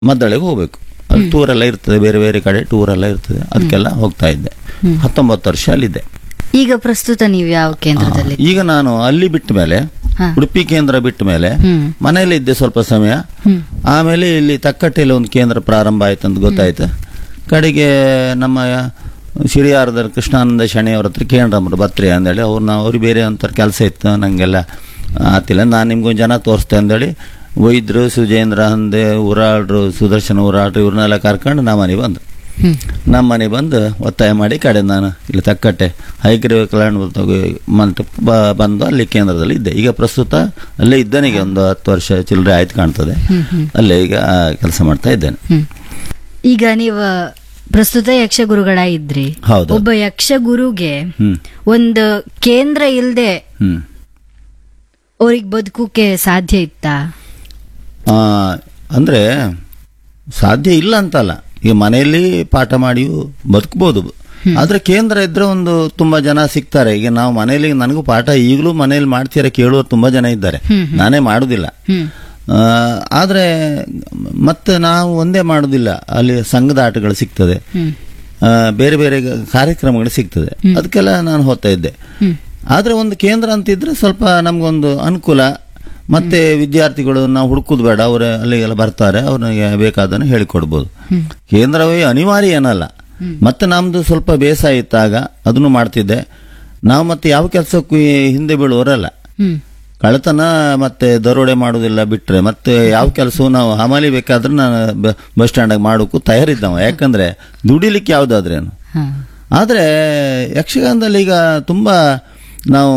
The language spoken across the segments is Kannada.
ಮದ್ದಳೆಗೆ ಹೋಗ್ಬೇಕು ಅಲ್ಲಿ ಟೂರ್ ಎಲ್ಲ ಇರ್ತದೆ ಬೇರೆ ಬೇರೆ ಕಡೆ ಟೂರ್ ಎಲ್ಲ ಇರ್ತದೆ ಅದಕ್ಕೆಲ್ಲ ಹೋಗ್ತಾ ಇದ್ದೆ ಹತ್ತೊಂಬತ್ತು ವರ್ಷ ಅಲ್ಲಿದ್ದೆ ಈಗ ಪ್ರಸ್ತುತ ನೀವು ಯಾವ ಕೇಂದ್ರದಲ್ಲಿ ಈಗ ನಾನು ಅಲ್ಲಿ ಬಿಟ್ಟ ಮೇಲೆ ಹಾ. ಉಡುಪಿ ಕೇಂದ್ರ ಬಿಟ್ಟ ಮೇಲೆ ಹ್ಮ್ ಮನೆಯಲ್ಲಿ ಇದ್ದೆ ಸ್ವಲ್ಪ ಸಮಯ ಹ್ಮ್ ಆಮೇಲೆ ಇಲ್ಲಿ ತಕ್ಕಟ್ಟೆಯಲ್ಲಿ ಒಂದು ಕೇಂದ್ರ ಪ್ರಾರಂಭ ಆಯ್ತು ಅಂತ ಗೊತ್ತಾಯ್ತು ಕಡೆಗೆ ನಮ್ಮ ಶಿರಿಯಾರದಲ್ಲಿ ಕೃಷ್ಣಾನಂದ ಶಣಿ ಅವ್ರ ಹತ್ರ ಕೇಂದ್ರಮ್ರು ಬತ್ರಿ ಅಂದೇಳಿ ಅವ್ರನ್ನ ಅವ್ರಿಗೆ ಬೇರೆ ಒಂಥರ ಕೆಲಸ ಇತ್ತು ನನಗೆಲ್ಲ ಆತಿಲ್ಲ ನಾನು ನಿಮ್ಗೊಂದು ಜನ ತೋರಿಸ್ತೆ ಅಂದೇಳಿ ವೈದ್ಯರು ಸುಜೇಂದ್ರ ಹಂದೆ ಉರಾಳ್ರು ಸುದರ್ಶನ ಉರಾಳ್ರು ಇವ್ರನ್ನೆಲ್ಲ ಕರ್ಕೊಂಡು ನಮ್ಮ ಮನೆಗೆ ಬಂದು ಹ್ಮ್ ನಮ್ಮ ಮನೆ ಬಂದು ಒತ್ತಾಯ ಮಾಡಿ ಕಡೆ ನಾನು ಇಲ್ಲಿ ತಕ್ಕಟ್ಟೆ ಹೈಗ್ರೀವ ಕಲ್ಯಾಣ ಮಂಟಪ ಬ- ಬಂದು ಅಲ್ಲಿ ಕೇಂದ್ರದಲ್ಲಿ ಇದ್ದೆ ಈಗ ಪ್ರಸ್ತುತ ಅಲ್ಲೇ ಇದ್ದೇನೆ ಈಗ ಒಂದು ಹತ್ತು ವರ್ಷ ಚಿಲ್ಲರೆ ಆಯ್ತು ಕಾಣ್ತದೆ ಹ್ಮ್ ಹ್ಮ್ ಅಲ್ಲೇ ಈಗ ಕೆಲಸ ಮಾಡ್ತಾ ಇದ್ದೇನೆ ಹ್ಮ್ ಈಗ ನೀವು ಪ್ರಸ್ತುತ ಯಕ್ಷಗುರುಗಳಾಗಿದ್ರಿ ಹೌದು ಒಬ್ಬ ಯಕ್ಷಗುರುಗೆ ಹ್ಮ್ ಒಂದು ಕೇಂದ್ರ ಇಲ್ದೆ ಹ್ಮ್ ಅವ್ರಿಗೆ ಬದುಕುಕ್ಕೆ ಸಾಧ್ಯ ಇತ್ತಾ ಆ, ಅಂದ್ರೆ ಸಾಧ್ಯ ಇಲ್ಲ ಅಂತಲ್ಲ ಈಗ ಮನೆಯಲ್ಲಿ ಪಾಠ ಮಾಡಿಯೂ ಬದುಕಬಹುದು ಆದ್ರೆ ಕೇಂದ್ರ ಇದ್ರೆ ಒಂದು ತುಂಬಾ ಜನ ಸಿಗ್ತಾರೆ ಈಗ ನಾವು ಮನೆಯಲ್ಲಿ ನನಗೂ ಪಾಠ ಈಗಲೂ ಮನೆಯಲ್ಲಿ ಮಾಡ್ತೀರ ಕೇಳುವ ತುಂಬಾ ಜನ ಇದ್ದಾರೆ ನಾನೇ ಮಾಡುದಿಲ್ಲ ಹ್ಮ್ ಆ, ಆದ್ರೆ ಮತ್ತೆ ನಾವು ಒಂದೇ ಮಾಡುದಿಲ್ಲ ಅಲ್ಲಿ ಸಂಘದ ಆಟಗಳು ಸಿಗ್ತದೆ ಹ್ಮ್ ಆ, ಬೇರೆ ಬೇರೆ ಕಾರ್ಯಕ್ರಮಗಳು ಸಿಗ್ತದೆ ಅದಕ್ಕೆಲ್ಲ ನಾನು ಹೋಗ್ತಾ ಇದ್ದೆ ಹ್ಮ್ ಆದ್ರೆ ಒಂದು ಕೇಂದ್ರ ಅಂತಿದ್ರೆ ಸ್ವಲ್ಪ ನಮ್ಗೊಂದು ಅನುಕೂಲ ಮತ್ತೆ ವಿದ್ಯಾರ್ಥಿಗಳು ನಾವು ಹುಡುಕುದು ಬೇಡ ಅವರು ಅಲ್ಲಿಗೆಲ್ಲ ಬರ್ತಾರೆ ಅವ್ರಿಗೆ ಬೇಕಾದನ್ನು ಹೇಳಿಕೊಡ್ಬೋದು ಹ್ಮ್ ಕೇಂದ್ರವೇ ಅನಿವಾರ್ಯ ಏನಲ್ಲ ಮತ್ತೆ ನಮ್ದು ಸ್ವಲ್ಪ ಬೇಸಾಯ ಇತ್ತಾಗ ಅದನ್ನು ಮಾಡ್ತಿದ್ದೆ ನಾವು ಮತ್ತೆ ಯಾವ ಕೆಲಸಕ್ಕೂ ಈ ಹಿಂದೆ ಬೀಳುವವರಲ್ಲ ಹ್ಮ್ ಕಳ್ಳತನ ಮತ್ತೆ ದರೋಡೆ ಮಾಡುವುದಿಲ್ಲ ಬಿಟ್ರೆ ಮತ್ತೆ ಯಾವ ಕೆಲಸವೂ ನಾವು ಹಮಾಲಿ ಬೇಕಾದ್ರೆ ನಾನು ಬ- ಬಸ್ ಸ್ಟ್ಯಾಂಡಾಗ ಮಾಡೋಕ್ಕೂ ತಯಾರಿದ್ದವ ಯಾಕಂದ್ರೆ ದುಡಿಲಿಕ್ಕೆ ಯಾವ್ದಾದ್ರೇನು ಹಾ ಆದರೆ ಯಕ್ಷಗಾನದಲ್ಲಿ ಈಗ ತುಂಬ ನಾವು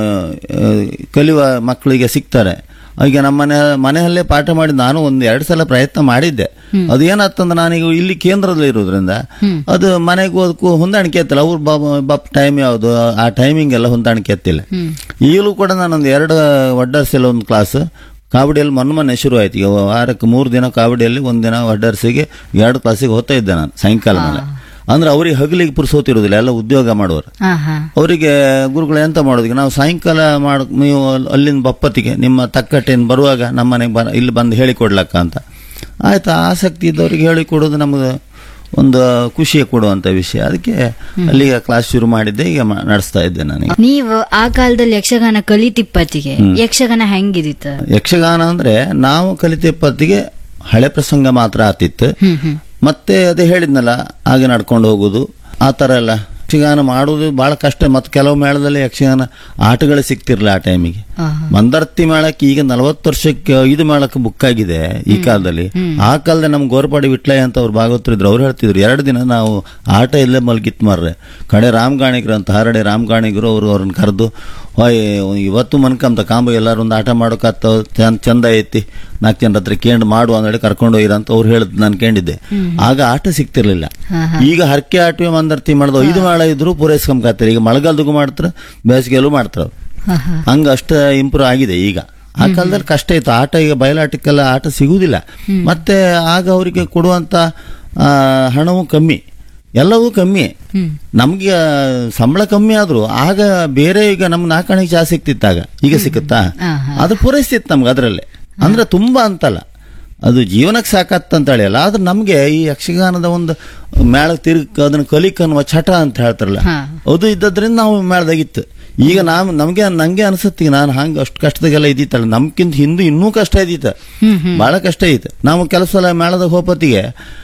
ಆ, ಕಲಿಯುವ ಮಕ್ಕಳಿಗೆ ಸಿಗ್ತಾರೆ ಈಗ ನಮ್ಮ ಮನೆ ಮನೆಯಲ್ಲೇ ಪಾಠ ಮಾಡಿ ನಾನು ಒಂದು ಎರಡು ಸಲ ಪ್ರಯತ್ನ ಮಾಡಿದ್ದೆ ಅದು ಏನಾಗ್ತಂದ್ರೆ ನಾನೀಗ ಇಲ್ಲಿ ಕೇಂದ್ರದಲ್ಲಿ ಇರೋದ್ರಿಂದ ಅದು ಮನೆಗೂ ಅದಕ್ಕೂ ಹೊಂದಾಣಿಕೆ ಎತ್ತಿಲ್ಲ ಅವ್ರ ಬಪ್ ಟೈಮ್ ಯಾವುದು ಆ ಟೈಮಿಂಗ್ ಎಲ್ಲ ಹೊಂದಾಣಿಕೆ ಎತ್ತಿಲ್ಲ ಹ್ಮ್ ಈಗಲೂ ಕೂಡ ನಾನೊಂದು ಎರಡು ವಡ್ಡರ್ಸಲ್ಲಿ ಒಂದು ಕ್ಲಾಸ್ ಕಾಬಡಿಯಲ್ಲಿ ಮೊನ್ನೆ ಮೊನ್ನೆ ಶುರು ಆಯ್ತು ಈಗ ವಾರಕ್ಕೆ ಮೂರು ದಿನ ಕಾಬಡಿಯಲ್ಲಿ ಒಂದಿನ ವಡ್ಡರ್ಸಿಗೆ ಎರಡು ಕ್ಲಾಸಿಗೆ ಹೋಗ್ತಾ ಇದ್ದೆ ನಾನು ಸಾಯಂಕಾಲ ಮೇಲೆ ಅಂದ್ರೆ ಅವ್ರಿಗೆ ಹಗಲಿಗೆ ಪುರ್ಸೋತಿರೋದಿಲ್ಲ ಎಲ್ಲ ಉದ್ಯೋಗ ಮಾಡುವರು ಹಾ ಹಾ ಅವರಿಗೆ ಗುರುಗಳು ಎಂತ ಮಾಡೋದು ಈಗ ನಾವು ಸಾಯಂಕಾಲ ಮಾಡ ನೀವು ಅಲ್ಲಿಂದ ಬಪ್ಪತ್ತಿಗೆ ನಿಮ್ಮ ತಕ್ಕಟ್ಟೆಯಿಂದ ಬರುವಾಗ ನಮ್ಮ ಮನೆಗೆ ಬರ ಇಲ್ಲಿ ಬಂದು ಹೇಳಿಕೊಡ್ಲಕ್ಕ ಅಂತ ಆಯ್ತು ಆಸಕ್ತಿ ಇದ್ದವ್ರಿಗೆ ಹೇಳಿಕೊಡೋದು ನಮಗೆ ಒಂದು ಖುಷಿಯ ಕೊಡುವಂತ ವಿಷಯ ಅದಕ್ಕೆ ಅಲ್ಲಿಗೆ ಕ್ಲಾಸ್ ಶುರು ಮಾಡಿದ್ದೆ ಈಗ ಮ- ನಡೆಸ್ತಾ ಇದ್ದೆ ನನಗೆ ನೀವು ಆ ಕಾಲದಲ್ಲಿ ಯಕ್ಷಗಾನ ಕಲಿತಿಪ್ಪತ್ತಿಗೆ ಯಕ್ಷಗಾನ ಹೆಂಗಿದಿತ್ತ ಯಕ್ಷಗಾನ ಅಂದ್ರೆ ನಾವು ಕಲಿತ ಪತ್ತಿಗೆ ಹಳೆ ಪ್ರಸಂಗ ಮಾತ್ರ ಆತಿತ್ತು ಹ್ಮ್ ಹ್ಮ್ ಮತ್ತೆ ಅದೇ ಹೇಳಿದ್ನಲ್ಲ ಹಾಗೆ ನಡ್ಕೊಂಡು ಹೋಗುದು ಆ ತರ ಎಲ್ಲ ಯಕ್ಷಗಾನ ಮಾಡುವುದು ಬಹಳ ಕಷ್ಟ ಮತ್ತೆ ಕೆಲವು ಮೇಳದಲ್ಲಿ ಯಕ್ಷಗಾನ ಆಟಗಳೇ ಸಿಗ್ತಿರ್ಲಿಲ್ಲ ಆ ಟೈಮಿಗೆ ಹಾ ಮಂದರ್ತಿ ಮೇಳಕ್ಕೆ ಈಗ ನಲವತ್ತು ವರ್ಷಕ್ಕೆ ಐದು ಮೇಳಕ್ಕೆ ಬುಕ್ ಆಗಿದೆ ಈ ಕಾಲದಲ್ಲಿ ಆ ಕಾಲದಲ್ಲಿ ನಮ್ಗೆ ಗೋರ್ಪಾಡಿ ವಿಟ್ಲಯ್ಯ ಅಂತ ಅವ್ರು ಭಾಗವತರಿದ್ರು ಅವ್ರು ಹೇಳ್ತಿದ್ರು ಎರಡು ದಿನ ನಾವು ಆಟ ಇಲ್ಲೇ ಮಲ್ಗಿತ್ ಮಾರ್ರೆ ಕಡೆ ರಾಮ್ ಗಾಣಿಗರು ಅಂತ ಹರಡೆ ರಾಮ್ ಗಾಣಿಗರು ಅವರು ಅವ್ರನ್ನ ಕರೆದು ಹೊಯ್ ಇವತ್ತು ಮನ್ಕಂತ ಕಾಂಬ ಎಲ್ಲಾರು ಒಂದು ಆಟ ಮಾಡೋಕತ್ತ ಚಂದ ಚಂದ ಐತಿ ನಾಲ್ಕು ಜನರ ಹತ್ರ ಕೇಂಡ್ ಮಾಡು ಅಂದೇಳಿ ಕರ್ಕೊಂಡು ಹೋಗಿರ ಅಂತ ಅವ್ರು ಹೇಳಿದ್ ನಾನು ಕೇಳಿದ್ದೆ ಆಗ ಆಟ ಸಿಗ್ತಿರ್ಲಿಲ್ಲ ಹಾ ಈಗ ಹರಕೆ ಆಟವೇ ಮಂದರ್ತಿ ಮಾಡೋದು ಐದು ಮೇಳ ಇದ್ರು ಪೂರೈಸ್ಕೊಂಬಕತ್ತಾರೆ ಈಗ ಮಳೆಗಾಲದಾಗೂ ಮಾಡ್ತಾರೆ ಬೇಸಿಗೆಯಲ್ಲೂ ಮಾಡ್ತಾರೆ ಅವ್ರು ಹಾ ಹಾ ಹಂಗ ಅಷ್ಟ ಇಂಪ್ರೂವ್ ಆಗಿದೆ ಈಗ ಆ ಕಾಲದಲ್ಲಿ ಕಷ್ಟ ಇತ್ತು ಆಟ ಈಗ ಬಯಲಾಟಕ್ಕೆಲ್ಲ ಆಟ ಸಿಗುವುದಿಲ್ಲ ಮತ್ತೆ ಆಗ ಅವರಿಗೆ ಕೊಡುವಂತ ಆ, ಹಣವು ಕಮ್ಮಿ ಎಲ್ಲವೂ ಕಮ್ಮಿ ಹ್ಮ್ ನಮ್ಗೆ ಸಂಬಳ ಕಮ್ಮಿ ಆದ್ರೂ ಆಗ ಬೇರೆ ಈಗ ನಮ್ಗೆ ನಾಲ್ಕಣಿಗೆ ಜಾಸ್ತಿ ಸಿಕ್ತಿತ್ತಾಗ ಈಗ ಸಿಕ್ಕುತ್ತಾ ಹಾ, ಹಾ. ಅದು ಪೂರೈಸ್ತಿತ್ತು ನಮ್ಗೆ ಅದರಲ್ಲೇ ಅಂದ್ರೆ ತುಂಬಾ ಅಂತಲ್ಲ ಅದು ಜೀವನಕ್ಕೆ ಸಾಕತ್ತಂತ ಹೇಳಿಯಲ್ಲ ಆದ್ರೆ ನಮ್ಗೆ ಈ ಯಕ್ಷಗಾನದ ಒಂದು ಮೇಳ ತಿರುಗ್ ಅದನ್ನ ಕಲಿಕ್ ಅನ್ನುವ ಚಟ ಅಂತ ಹೇಳ್ತಾರಲ್ಲ ಹಾ. ಅದು ಇದ್ದದ್ರಿಂದ ನಾವು ಮೇಳದಾಗಿತ್ತು ಈಗ ನಾವು ನಮ್ಗೆ ನಂಗೆ ಅನ್ಸತ್ತಿ ನಾನು ಹಂಗ ಅಷ್ಟು ಕಷ್ಟದಾಗೆಲ್ಲ ಇದ್ದಿತ್ತಲ್ಲ ನಮ್ಗಿಂತ ಹಿಂದೆ ಇನ್ನೂ ಕಷ್ಟ ಇದ್ದಿತ್ತ ಹ್ಮ್ ಹ್ಮ್ ಬಹಳ ಕಷ್ಟ ಐತೆ ನಾವು ಕೆಲವು ಸಲ ಮೇಳದಾಗ ಹೋಪತ್ತಿಗೆ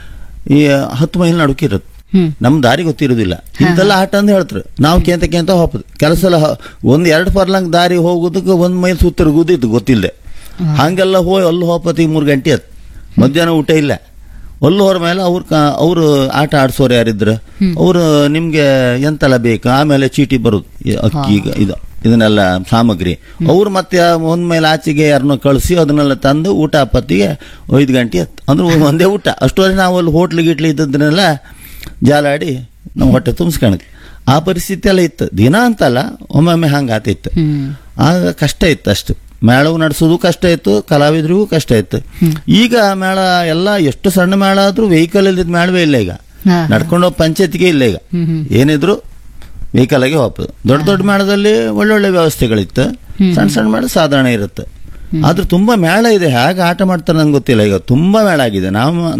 ಈ ಹತ್ತು ಮೈಲ್ ನಡುಕಿರುತ್ತೆ ಹ್ಮ್ ನಮ್ ದಾರಿ ಗೊತ್ತಿರುದಿಲ್ಲ ಇಂತೆಲ್ಲ ಆಟ ಅಂತ ಹೇಳ್ತಾರೆ ನಾವು ಕೇಂತ ಕೇಂತ ಹೋಗ್ಬೋದು ಕೆಲಸ ಸಲ ಹ- ಒಂದ್ ಎರಡು ಪರ್ಲಂಗ್ ದಾರಿ ಹೋಗೋದಕ್ಕೆ ಒಂದ್ ಮೈಲ್ ಸುತ್ತಿರುಗುದಿತ್ತು ಗೊತ್ತಿಲ್ಲದೆ ಹಂಗೆಲ್ಲ ಹೋಗಿ ಅಲ್ಲಿ ಹೋಪತ್ತಿಗೆ ಮೂರು ಗಂಟೆ ಆಯ್ತು ಮಧ್ಯಾಹ್ನ ಊಟ ಇಲ್ಲ ಅಲ್ಲಿ ಹೋರ ಮೇಲೆ ಅವ್ರ ಅವರು ಆಟ ಆಡ್ಸೋರು ಯಾರಿದ್ರು ಅವರು ನಿಮ್ಗೆ ಎಂತೆಲ್ಲ ಬೇಕು ಆಮೇಲೆ ಚೀಟಿ ಬರುದು ಈ ಅಕ್ಕಿ ಇದು ಇದನ್ನೆಲ್ಲ ಸಾಮಗ್ರಿ ಅವ್ರು ಮತ್ತೆ ಒಂದ್ ಮೇಲೆ ಆಚೆಗೆ ಯಾರನ್ನೋ ಕಳಿಸಿ ಅದನ್ನೆಲ್ಲ ತಂದು ಊಟ ಪತ್ತಿಗೆ ಐದು ಗಂಟೆ ಆಯ್ತು ಅಂದ್ರೆ ಒಂದೇ ಊಟ ಅಷ್ಟೊಂದು ನಾವು ಅಲ್ಲಿ ಹೋಟ್ಲು ಗಿಟ್ಲು ಇದ್ದದನ್ನೆಲ್ಲ ಜಾಲಾಡಿ ನಾವು ಹೊಟ್ಟೆ ತುಂಬಿಸ್ಕೊಳಕ್ ಆ ಪರಿಸ್ಥಿತಿ ಎಲ್ಲ ಇತ್ತು ದಿನ ಅಂತಲ್ಲ ಒಮ್ಮೊಮ್ಮೆ ಹಂಗೆ ಆತಿತ್ತು ಹ್ಮ್ ಆಗ ಕಷ್ಟ ಇತ್ತು ಅಷ್ಟು ಮೇಳವು ನಡೆಸೋದು ಕಷ್ಟ ಇತ್ತು ಕಲಾವಿದರಿಗೂ ಕಷ್ಟ ಇತ್ತು ಈಗ ಮೇಳ ಎಲ್ಲ ಎಷ್ಟು ಸಣ್ಣ ಮೇಳ ಆದ್ರೂ ವೆಹಿಕಲ್ ಇಲ್ದಿದ್ ಮೇಳವೇ ಇಲ್ಲ ಈಗ ಹಾ ನಡ್ಕೊಂಡು ಹೋಗಿ ಪಂಚಾಯತಿಗೆ ಇಲ್ಲ ಈಗ ಹ್ಮ್ ಹ್ಮ್ ಏನಿದ್ರು ವೆಹಿಕಲ್ ಆಗಿ ಹೋಗ್ಬೋದು ದೊಡ್ಡ ದೊಡ್ಡ ಮೇಳದಲ್ಲಿ ಒಳ್ಳೊಳ್ಳೆ ವ್ಯವಸ್ಥೆಗಳಿತ್ತು ಸಣ್ಣ ಸಣ್ಣ ಮೇಳ ಸಾಧಾರಣ ಇರುತ್ತೆ ಆದ್ರೆ ತುಂಬಾ ಮೇಳ ಇದೆ ಹೇಗೆ ಆಟ ಮಾಡ್ತಾರೆ ನಂಗೆ ಗೊತ್ತಿಲ್ಲ ಈಗ ತುಂಬಾ ಮೇಳ ಆಗಿದೆ ನಾವು